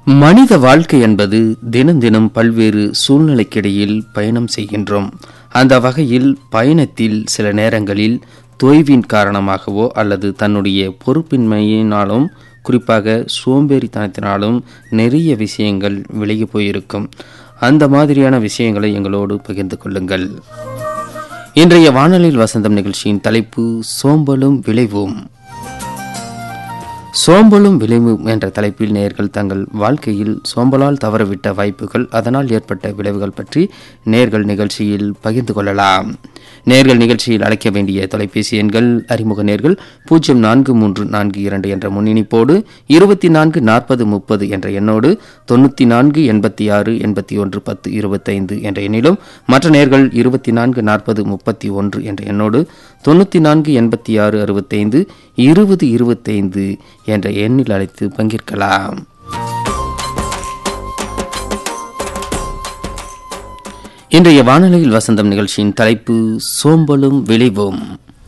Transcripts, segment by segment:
மனித வாழ்க்கை என்பது தினம் தினம் பல்வேறு சூழ்நிலைக்கிடையில் பயணம் செய்கின்றோம் அந்த வகையில் பயணத்தில் சில நேரங்களில் தொய்வின் காரணமாகவோ அல்லது தன்னுடைய பொறுப்பின்மையினாலும் குறிப்பாக சோம்பேறித்தனத்தினாலும் நிறைய விஷயங்கள் விலகி போயிருக்கும் அந்த மாதிரியான விஷயங்களை எங்களோடு பகிர்ந்து கொள்ளுங்கள் இன்றைய வானொலியில் வசந்தம் நிகழ்ச்சியின் தலைப்பு சோம்பலும் விளைவும் சோம்பலும் விளைவும் என்ற தலைப்பில் நேர்கள் தங்கள் வாழ்க்கையில் சோம்பலால் தவறவிட்ட வாய்ப்புகள் அதனால் ஏற்பட்ட விளைவுகள் பற்றி நேர்கள் நிகழ்ச்சியில் பகிர்ந்து கொள்ளலாம் நேர்கள் நிகழ்ச்சியில் அழைக்க வேண்டிய தொலைபேசி எண்கள் அறிமுக நேர்கள் பூஜ்ஜியம் நான்கு மூன்று நான்கு இரண்டு என்ற முன்னிணைப்போடு இருபத்தி நான்கு நாற்பது முப்பது என்ற எண்ணோடு தொண்ணூற்றி நான்கு எண்பத்தி ஆறு எண்பத்தி ஒன்று பத்து இருபத்தைந்து என்ற எண்ணிலும் மற்ற நேர்கள் இருபத்தி நான்கு நாற்பது முப்பத்தி ஒன்று என்ற எண்ணோடு தொண்ணூற்றி நான்கு எண்பத்தி ஆறு அறுபத்தைந்து இருபது இருபத்தைந்து என்ற எண்ணில் அழைத்து பங்கேற்கலாம் இன்றைய வானொலியில் வசந்தம் நிகழ்ச்சியின் தலைப்பு சோம்பலும் விளைவும்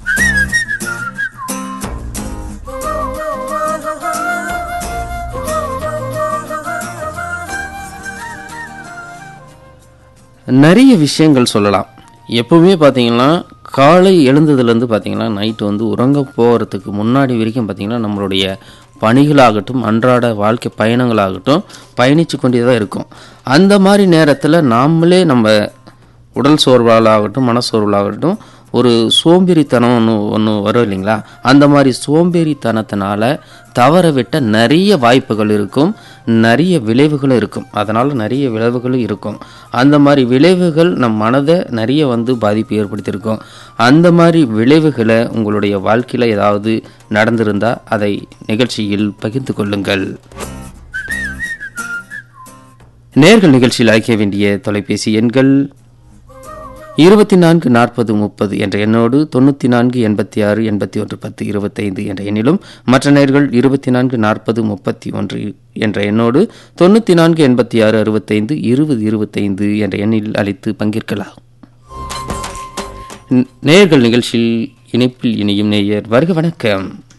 நிறைய விஷயங்கள் சொல்லலாம் எப்பவுமே பார்த்தீங்கன்னா காலை எழுந்ததுலேருந்து பார்த்தீங்கன்னா நைட்டு வந்து உறங்க போகிறதுக்கு முன்னாடி வரைக்கும் பார்த்தீங்கன்னா நம்மளுடைய பணிகளாகட்டும் அன்றாட வாழ்க்கை பயணங்களாகட்டும் பயணித்து கொண்டே தான் இருக்கும் அந்த மாதிரி நேரத்தில் நாமளே நம்ம உடல் சோர்வாலாகட்டும் மனசோர்வலாகட்டும் ஒரு சோம்பேறித்தனம் ஒன்று ஒன்று வரும் இல்லைங்களா அந்த மாதிரி சோம்பேறித்தனத்தினால தவற விட்ட நிறைய வாய்ப்புகள் இருக்கும் நிறைய விளைவுகளும் இருக்கும் அதனால் நிறைய விளைவுகளும் இருக்கும் அந்த மாதிரி விளைவுகள் நம் மனதை நிறைய வந்து பாதிப்பு ஏற்படுத்தியிருக்கும் அந்த மாதிரி விளைவுகளை உங்களுடைய வாழ்க்கையில் ஏதாவது நடந்திருந்தால் அதை நிகழ்ச்சியில் பகிர்ந்து கொள்ளுங்கள் நேர்கள் நிகழ்ச்சியில் அழைக்க வேண்டிய தொலைபேசி எண்கள் இருபத்தி நான்கு நாற்பது முப்பது என்ற எண்ணோடு தொண்ணூற்றி நான்கு எண்பத்தி ஆறு எண்பத்தி ஒன்று பத்து இருபத்தைந்து என்ற எண்ணிலும் மற்ற நேர்கள் இருபத்தி நான்கு நாற்பது முப்பத்தி ஒன்று என்ற எண்ணோடு தொண்ணூற்றி நான்கு எண்பத்தி ஆறு அறுபத்தைந்து இருபது இருபத்தைந்து என்ற எண்ணில் அழைத்து பங்கேற்கலாம் நேர்கள் நிகழ்ச்சியில் இணைப்பில் இணையும் நேயர் வருக வணக்கம்